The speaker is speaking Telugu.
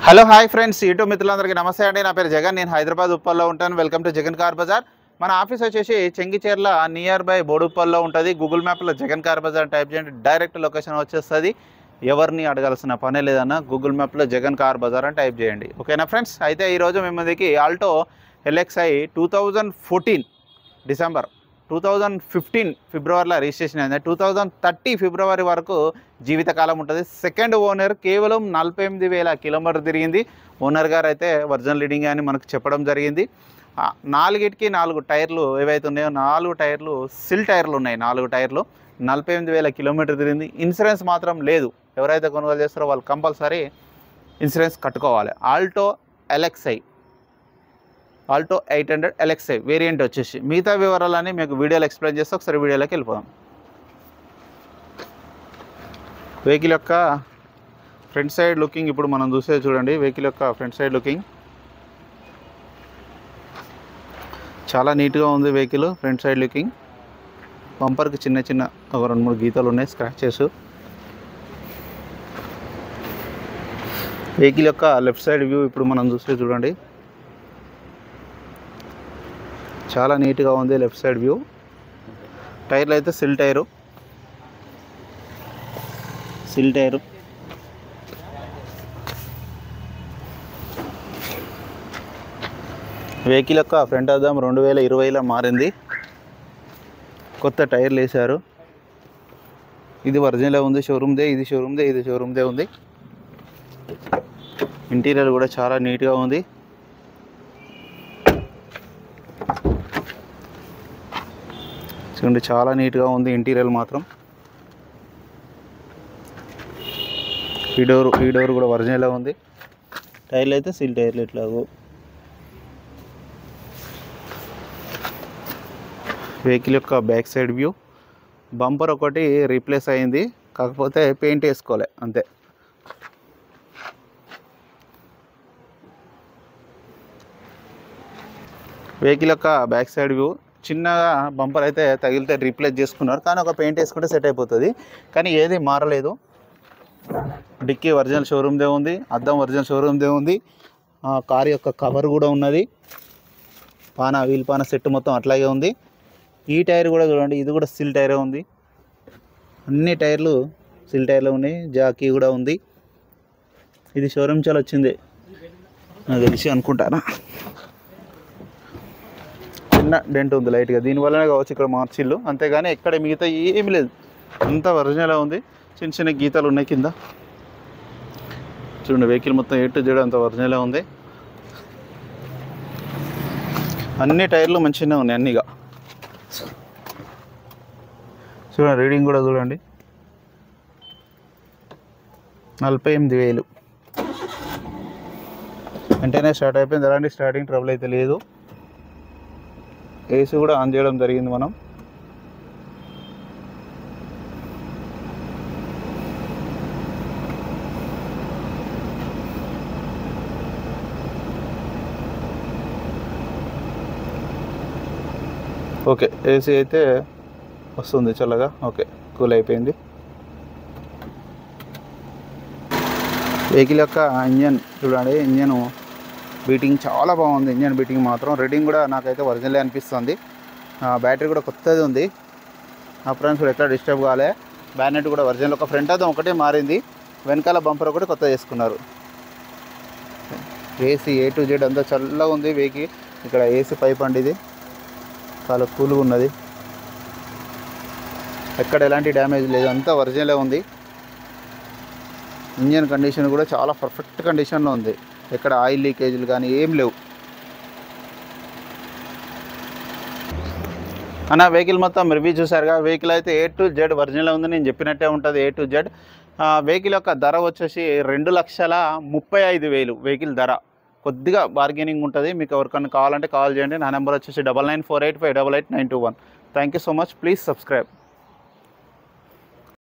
హలో హాయ్ ఫ్రెండ్స్ యూట్యూబ్ మిత్రులందరికీ నమస్తే అండి నా పేరు జగన్ నేను హైదరాబాద్ ఉప్పల్లో ఉంటాను welcome to Jagan car bazaar మన ఆఫీస్ వచ్చేసి చెంగిచేర్ల నియర్ బై బోడుప్పల్లో ఉంటుంది గూగుల్ మ్యాప్లో జగన్ కార్ బజార్ టైప్ చేయండి డైరెక్ట్ లొకేషన్ వచ్చేస్తుంది ఎవరిని అడగాల్సిన పనే లేదన్న గూగుల్ మ్యాప్లో జగన్ కార్ బజార్ అని టైప్ చేయండి ఓకేనా ఫ్రెండ్స్ అయితే ఈరోజు మీ ముందుకి Alto LXI two thousand fourteen December two thousand fifteen ఫిబ్రవరిలో రిజిస్ట్రేషన్ అయింది టూ థౌజండ్ థర్టీ ఫిబ్రవరి వరకు జీవితకాలం ఉంటుంది సెకండ్ ఓనర్ కేవలం నలభై ఎనిమిది వేల కిలోమీటర్ తిరిగింది ఓనర్ గారు అయితే వర్జన్ లీడింగ్ అని మనకు చెప్పడం జరిగింది ఆ, నాలుగిటికి నాలుగు టైర్లు ఏవైతే ఉన్నాయో నాలుగు టైర్లు సిల్ టైర్లు ఉన్నాయి నాలుగు టైర్లు నలభై ఎనిమిది వేల కిలోమీటర్ తిరిగింది ఇన్సూరెన్స్ మాత్రం లేదు ఎవరైతే కొనుగోలు చేస్తారో వాళ్ళు కంపల్సరీ ఇన్సూరెన్స్ కట్టుకోవాలి Alto LXI Alto eight hundred LXI variant వచ్చేసి మిగతా వివరాలని మీకు వీడియోలో ఎక్స్ప్లెయిన్ చేస్తే ఒకసారి వీడియోలోకి వెళ్ళిపోదాం వెహికల్ యొక్క ఫ్రంట్ సైడ్ లుకింగ్ ఇప్పుడు మనం చూసేది చూడండి వెహికల్ యొక్క ఫ్రంట్ సైడ్ లుకింగ్ చాలా నీట్గా ఉంది వెహికల్ ఫ్రంట్ సైడ్ లుకింగ్ బంపర్కి చిన్న చిన్న ఒక రెండు మూడు గీతలు ఉన్నాయి స్క్రాచెస్ వెహికల్ యొక్క లెఫ్ట్ సైడ్ వ్యూ ఇప్పుడు మనం చూస్తే చూడండి చాలా నీట్గా ఉంది లెఫ్ట్ సైడ్ వ్యూ టైర్లు అయితే seal tyre seal tyre vehicle యొక్క ఫ్రంట్ అద్దం రెండు వేల ఇరవైలో మారింది కొత్త టైర్లు వేశారు ఇది ఒరిజినల్ ఉంది షోరూమ్దే ఇది షోరూమ్దే ఇది షోరూమ్దే ఉంది ఇంటీరియర్ కూడా చాలా నీట్గా ఉంది చూడండి చాలా నీట్గా ఉంది ఇంటీరియర్ మాత్రం ఈ డోర్ ఈ డోర్ కూడా ఒరిజినల్ ఉంది టైర్లు అయితే సీల్ టైర్లు ఇట్లాగో వెహికల్ యొక్క బ్యాక్ సైడ్ వ్యూ బంపర్ ఒకటి రీప్లేస్ అయింది కాకపోతే పెయింట్ వేసుకోలే అంతే వెహికల్ యొక్క బ్యాక్ సైడ్ వ్యూ చిన్నగా బంపర్ అయితే తగిలితే రీప్లేస్ చేసుకున్నారు కానీ ఒక పెయింట్ వేసుకుంటే సెట్ అయిపోతుంది కానీ ఏది మారలేదు డిక్కీ ఒరిజినల్ షోరూమ్దే ఉంది అద్దం ఒరిజినల్ షోరూమ్దే ఉంది ఆ కార్ యొక్క కవర్ కూడా ఉన్నది పాన వీల్ పాన సెట్ మొత్తం అట్లాగే ఉంది ఈ టైర్ కూడా చూడండి ఇది కూడా సిల్ టైరే ఉంది అన్ని టైర్లు సిల్ టైర్లు ఉన్నాయి జాకీ కూడా ఉంది ఇది షోరూమ్ చాలా వచ్చింది నాకు తెలిసి అనుకుంటానా చిన్న డెంట్ ఉంది లైట్గా దీనివల్లనే కావచ్చు ఇక్కడ మార్చిల్లు అంతేగాని ఎక్కడ మిగతా ఏమీ లేదు అంతా ఒరిజినల్ ఉంది చిన్న చిన్న గీతాలు ఉన్నాయి కింద చూడండి వెహికల్ మొత్తం ఏ టు జెడ్ అంత ఒరిజినల్ ఉంది అన్ని టైర్లు మంచిగానే ఉన్నాయి అన్నిగా చూడండి రీడింగ్ కూడా చూడండి నలభై ఎనిమిది వేలు వెంటనే స్టార్ట్ అయిపోయింది ఎలాంటి స్టార్టింగ్ ట్రబుల్ అయితే లేదు ఏసీ కూడా ఆన్ చేయడం జరిగింది మనం ఓకే ఏసీ అయితే వస్తుంది చల్లగా ఓకే కూల్ అయిపోయింది వెహికల్ యొక్క ఇంజన్ చూడండి ఇంజన్ బీటింగ్ చాలా బాగుంది ఇంజన్ బీటింగ్ మాత్రం రీడింగ్ కూడా నాకైతే ఒరిజినల్ అనిపిస్తుంది ఆ, బ్యాటరీ కూడా కొత్తది ఉంది ఆ ఫ్రెండ్స్ కూడా ఎక్కడ డిస్టర్బ్ కాలే బ్యానెట్ కూడా ఒరిజినల్ ఒక ఫ్రంట్ అద్దం ఒకటే మారింది వెనకాల బంపర్ ఒకటి కొత్త చేసుకున్నారు ఏసీ ఏ టు జెడ్ అంతా చల్లగా ఉంది వెహికల్ ఇక్కడ ఏసీ పైప్ అండి ఇది చాలా కూల్గా ఉన్నది ఎక్కడ ఎలాంటి డ్యామేజ్ లేదు అంతా ఒరిజినలే ఉంది ఇంజన్ కండిషన్ కూడా చాలా పర్ఫెక్ట్ కండిషన్లో ఉంది ఎక్కడ ఆయిల్ లీకేజీలు కానీ ఏం లేవు అన్న వెహికల్ మొత్తం రివ్యూ చూసారుగా వెహికల్ అయితే ఏ టు జెడ్ ఒరిజినల్ ఉంది నేను చెప్పినట్టే ఉంటుంది ఏ టు జెడ్ వెహికల్ యొక్క ధర వచ్చేసి రెండు లక్షల ముప్పై ఐదు వేలు వెహికల్ ధర కొద్దిగా బార్గెనింగ్ ఉంటుంది మీకు ఎవరికైనా కావాలంటే కాల్ చేయండి నా నెంబర్ వచ్చేసి double nine four eight five double eight nine two one thank you so much please subscribe